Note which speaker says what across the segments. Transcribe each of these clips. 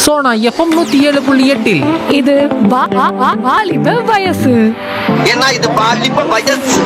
Speaker 1: Sona FM நூத்தி ஏழு புள்ளி எட்டில்
Speaker 2: இது வா- வா- வா- வாலிப வயசு
Speaker 3: ஏன்னா இது பாலிப்ப வயசு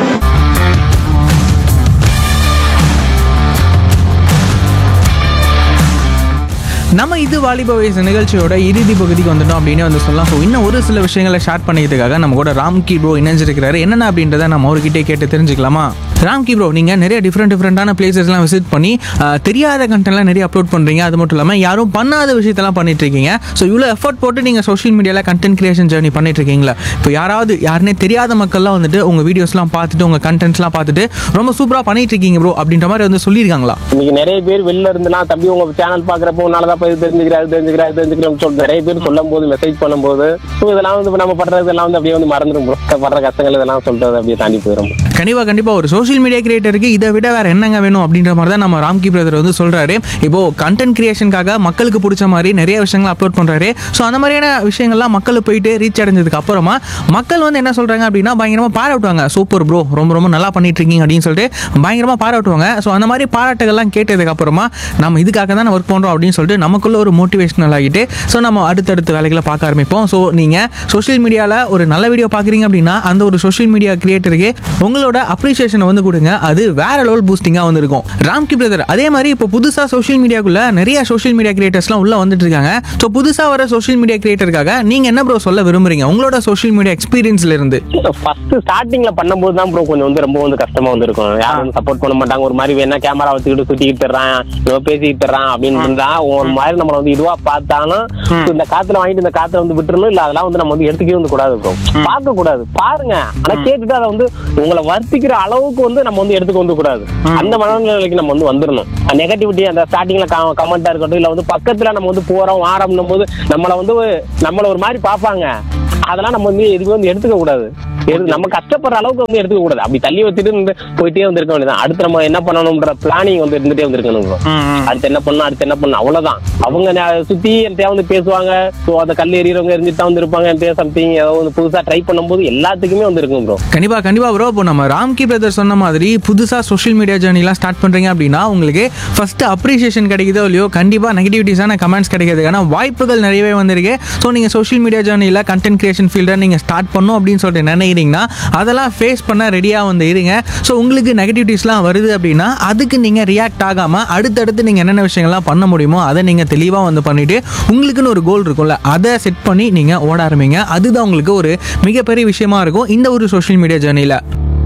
Speaker 4: நம்ம இது வாலிப வயசு நிகழ்ச்சியோட இறுதி பகுதிக்கு வந்துட்டோம் அப்படின்னு வந்து சொல்லலாம் ஸோ இன்னும் ஒரு சில விஷயங்களை ஷேர் பண்ணிக்கிறதுக்காக நம்ம கூட ராம்கி ப்ரோ இணைஞ்சிருக்கிறாரு என்னென்ன அப்படின்றத நம்ம அவர்கிட்டே கேட்டு தெரிஞ்சுக்கலாமா ராம்கி ப்ரோ நீங்கள் நிறைய டிஃப்ரெண்ட் டிஃப்ரெண்ட்டான பிளேசஸ்லாம் விசிட் பண்ணி ஆஹ், தெரியாத கண்டென்ட்லாம் நிறைய அப்லோட் பண்ணுறீங்க அது மட்டும் இல்லாமல் யாரும் பண்ணாத விஷயத்தெல்லாம் பண்ணிட்டு இருக்கீங்க ஸோ இவ்வளோ எஃபர்ட் போட்டு நீங்கள் சோஷியல் மீடியாவில் கண்டென்ட் கிரியேஷன் ஜேர்னி பண்ணிட்டு இருக்கீங்களா இப்போ யாராவது யாருனே தெரியாத மக்கள்லாம் வந்துட்டு உங்கள் வீடியோஸ்லாம் பார்த்துட்டு உங்கள் கண்டென்ட்ஸ்லாம் பார்த்துட்டு ரொம்ப சூப்பராக பண்ணிட்டு இருக்கீங்க ப்ரோ அப்படின்ற மாதிரி வந்து சொல்லியிருக்காங்களா
Speaker 5: இன்னைக்கு நிறைய பேர் வெளில இருந்துலாம் தம்பி உங்க சேனல் பாக்குறப்போ உன்னாலதான் போய் தெரிஞ்சுக்கிறாரு தெரிஞ்சுக்கிறாரு தெரிஞ்சுக்கிறோம் சொல்லி நிறைய பேர் சொல்லும் போது மெசேஜ் பண்ணும்போது ஸோ இதெல்லாம் வந்து இப்ப நம்ம பண்றது இதெல்லாம் வந்து அப்படியே வந்து மறந்துடும் bro. படுற கஷ்டங்கள் இதெல்லாம் சொல்றது அப்படியே தாண்டி போயிடும்
Speaker 4: கண்டிப்பா கண்டிப்பா ஒரு சோஷியல் மீடியா கிரியேட்டருக்கு இதை விட வேற என்னங்க வேணும் அப்படின்ற மாதிரி தான் நம்ம ராம்கி பிரதர் வந்து சொல்றாரு இப்போ கண்டென்ட் கிரியேஷனுக்காக மக்களுக்கு பிடிச்ச மாதிரி நிறைய விஷயங்கள் அப்லோட் பண்றாரு ஸோ அந்த மாதிரியான விஷயங்கள்லாம் மக்கள் போயிட்டு ரீச் அடைஞ்சதுக்கு அப்புறமா மக்கள் வந்து என்ன சொல்றாங்க அப்படின்னா பயங்கரமா பாராட்டுவாங்க சூப்பர் ப்ரோ ரொம்ப ரொம்ப நல்லா பண்ணிட்டு இருக்கீங்க அப்படின்னு சொல்லிட்டு பயங்கரமா பாராட்டுவாங்க ஸோ அந்த மாதிரி பாராட்டுகள்லாம் கேட்டதுக்கு அப்புறமா நம்ம இதுக்காக தான் ஒர்க் பண்றோம் அப்படின்னு சொல்லிட்டு நமக்குள்ள ஒரு மோட்டிவேஷனல் ஆகிட்டு ஸோ நம்ம அடுத்தடுத்த வேலைகளை பார்க்க ஆரம்பிப்போம் ஸோ நீங்க சோஷியல் மீடியாவில் ஒரு நல்ல வீடியோ பார்க்குறீங்க அப்படின்னா அந்த ஒரு சோஷியல் மீடியா கிரியேட்டருக்கு உங்களோட அப்ரிசியேஷனை வந்து கொடுங்க அது வேற லெவல் பூஸ்டிங்காக வந்து இருக்கும் ராம்கி பிரதர் அதே மாதிரி இப்போ புதுசாக சோஷியல் மீடியாக்குள்ள நிறைய சோஷியல் மீடியா கிரியேட்டர்ஸ்லாம் உள்ள வந்துட்டு இருக்காங்க ஸோ புதுசாக வர சோஷியல் மீடியா கிரியேட்டருக்காக நீங்க என்ன ப்ரோ சொல்ல விரும்புறீங்க உங்களோட சோஷியல் மீடியா எக்ஸ்பீரியன்ஸ்ல இருந்து
Speaker 5: ஃபர்ஸ்ட் ஸ்டார்டிங்ல பண்ணும்போது தான் ப்ரோ கொஞ்சம் வந்து ரொம்ப வந்து கஷ்டமா வந்து இருக்கும் யாரும் வந்து சப்போர்ட் பண்ண மாட்டாங்க ஒரு மாதிரி வேணா கேமரா வச்சுக்கிட்டு சுத்திக்கிட்டு தர்றான் இவன் பேசிக்கிட்டு தர்றான் அப்படின்னு இருந்தா ஒரு மாதிரி நம்மள வந்து இதுவா பார்த்தாலும் so இந்த காத்துல வாங்கிட்டு இந்த காத்துல வந்து விட்டுறணும் இல்ல அதெல்லாம் வந்து நம்ம வந்து எடுத்துக்கவே வந்து கூடாது ப்ரோ பார்க்க கூடாது பாருங்க ஆனா கேட்டுட்டு அதை வந்து உங்களை வருத்திக்கிற அளவுக்கு வந்து நம்ம வந்து எடுத்துக்க வந்து கூடாது அந்த மனநிலைக்கு நம்ம வந்து வந்துடணும் நெகட்டிவிட்டி அந்த ஸ்டார்டிங்ல கமெண்டா இருக்கட்டும் இல்ல வந்து பக்கத்துல நம்ம வந்து போறோம் வாரோம்னும் போது நம்மள வந்து நம்மள ஒரு மாதிரி பார்ப்பாங்க அதெல்லாம் நம்ம வந்து எதுவுமே வந்து எடுத்துக்க கூடாது எது- நம்ம கஷ்டப்படுற அளவுக்கு வந்து எடுத்துக்க கூடாது அப்படி தள்ளி வச்சுட்டு இருந்து போயிட்டே வந்து இருக்க வேண்டியதான் அடுத்து நம்ம என்ன பண்ணணும்ன்ற பிளானிங் வந்து இருந்துட்டே வந்துருக்கணும் bro. அடுத்து என்ன பண்ணணும் அடுத்து என்ன பண்ணணும் அவ்வளவுதான் அவங்க ந- சுத்தி என்கிட்ட வந்து பேசுவாங்க ஸோ அந்த கல் எறியறவங்க எரிஞ்சுட்டு தான் வந்து இருப்பாங்க என்கிட்ட சம்திங் ஏதோ வந்து புதுசா ட்ரை பண்ணும்போது எல்லாத்துக்குமே வந்து இருக்கும் ப்ரோ
Speaker 4: கண்டிப்பா கண்டிப்பா ப்ரோ இப்போ நம்ம ராம்கி பிரதர் சொன்ன மாதிரி புதுசாக சோஷியல் மீடியா ஜேர்னிலாம் ஸ்டார்ட் பண்றீங்க அப்படின்னா உங்களுக்கு ஃபர்ஸ்ட் அப்ரிசியேஷன் கிடைக்குதோ இல்லையோ கண்டிப்பா நெகட்டிவிட்டிஸான கமெண்ட்ஸ் கிடைக்கிறதுக்கான வாய்ப்புகள் நிறையவே வந்திருக்கு ஸோ நீங்க சோஷியல் மீடியா ஜேர்னியில் கண்டென்ட் கிரியேஷன் ஃபீல்டை நீங்க ஸ்டார்ட் பண்ணும் அப்படின்னு சொல்லிட்டு நினைக்கிறீங்கன்னா அதெல்லாம் ஃபேஸ் பண்ண ரெடியாக வந்து இருங்க ஸோ உங்களுக்கு நெகட்டிவிட்டிஸ்லாம் வருது அப்படின்னா அதுக்கு நீங்க ரியாக்ட் ஆகாம அடுத்தடுத்து நீங்க என்னென்ன விஷயங்கள்லாம் பண்ண முடியுமோ அதை நீங்க தெளிவாக வந்து பண்ணிட்டு உங்களுக்குன்னு ஒரு கோல் இருக்கும்ல அதை செட் பண்ணி நீங்க ஓட ஆரம்பிங்க அதுதான் உங்களுக்கு ஒரு மிகப்பெரிய விஷயமா இருக்கும் இந்த ஒரு சோஷியல் மீடியா ஜேர்னியில்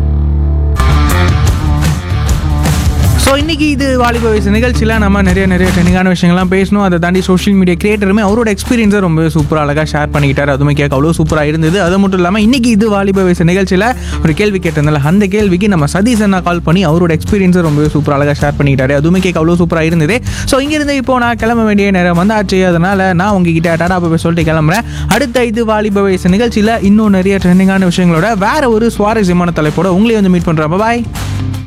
Speaker 4: ஸோ இன்னைக்கு இது வாலிப வயசு நிகழ்ச்சியில் நம்ம நிறைய நிறைய ட்ரெண்டிங்கான விஷயங்கள்லாம் பேசணும் அதை தாண்டி சோஷியல் மீடியா கிரியேட்டருமே அவரோட எக்ஸ்பீரியன்ஸை ரொம்ப சூப்பராக அழகாக ஷேர் பண்ணிக்கிட்டாரு அதுவுமே கேட்க அவ்வளோ சூப்பராக இருந்தது அது மட்டும் இல்லாமல் இன்னைக்கு இது வாலிப வயசு நிகழ்ச்சியில் ஒரு கேள்வி கேட்டிருந்தால அந்த கேள்விக்கு நம்ம சதீஷ் அண்ணா கால் பண்ணி அவரோட எக்ஸ்பீரியன்ஸை ரொம்ப சூப்பராக அழகாக ஷேர் பண்ணிக்கிட்டாரு அதுவுமே கேட்க அவ்வளோ சூப்பராக இருந்தது ஸோ இங்கிருந்து இப்போ நான் கிளம்ப வேண்டிய நேரம் வந்தாச்சு அதனால நான் உங்ககிட்ட டாடா போய் சொல்லிட்டு கிளம்புறேன் அடுத்த இது வாலிப வயசு நிகழ்ச்சியில் இன்னும் நிறைய ட்ரெண்டிங்கான விஷயங்களோட வேற ஒரு சுவாரஸ்யமான தலைப்போட உங்களையும் வந்து மீட் பண்ணுறேன் பாய்